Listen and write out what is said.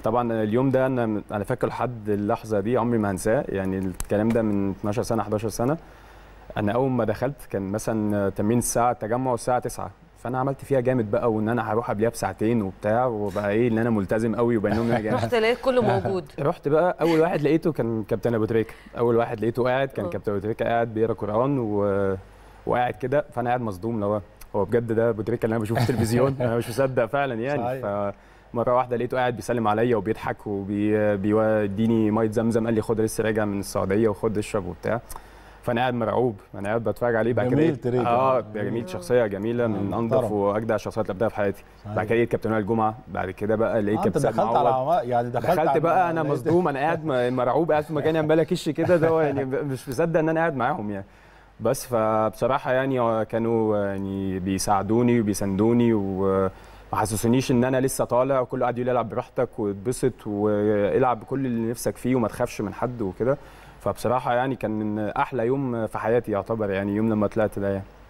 طبعا اليوم ده انا انا فاكر لحد اللحظه دي عمري ما هنساه يعني الكلام ده من 12 سنه 11 سنه انا اول ما دخلت كان مثلا تمرين الساعه التجمع الساعه 9 فانا عملت فيها جامد بقى وان انا هروح قبلها بساعتين وبتاع وبقى ايه ان انا ملتزم قوي وبين ان انا جامد رحت لقيت كله موجود رحت بقى اول واحد لقيته كان كابتن ابو تريكه اول واحد لقيته قاعد كان آه. كابتن ابو تريكه قاعد بيقرا قران و... وقاعد كده فانا قاعد مصدوم اللي هو هو بجد ده ابو تريكه اللي انا بشوفه في التلفزيون انا مش مصدق فعلا يعني صحيح. فمره واحده لقيته قاعد بيسلم عليا وبيضحك وبيديني ميه زمزم قال لي خد لسه راجع من السعوديه وخد اشرب وبتاع فانا قاعد مرعوب انا قاعد بتفرج عليه بعد كده جميل لقيت- تريكة. اه جميل. جميل شخصيه جميله من محترم. انظف واجدع الشخصيات اللي قابلتها في حياتي صحيح. بعد كده لقيت كابتن وائل الجمعه بعد كده بقى لقيت آه، انت كابتن سيد دخلت على معوض عما- يعني دخلت, دخلت على- بقى انا لقيت- مصدوم انا قاعد م- مرعوب قاعد في مكاني عمال اكش كده ده هو يعني ب- مش مصدق ان انا قاعد معاهم يعني بس فبصراحه يعني هو كانوا يعني بيساعدوني وبيساندوني و ما حسسونيش ان انا لسه طالع وكل قاعد يقول لي العب براحتك واتبسط والعب بكل اللي نفسك فيه وما تخافش من حد وكده فبصراحه يعني كان من احلى يوم في حياتي يعتبر يعني يوم لما طلعت ده يعني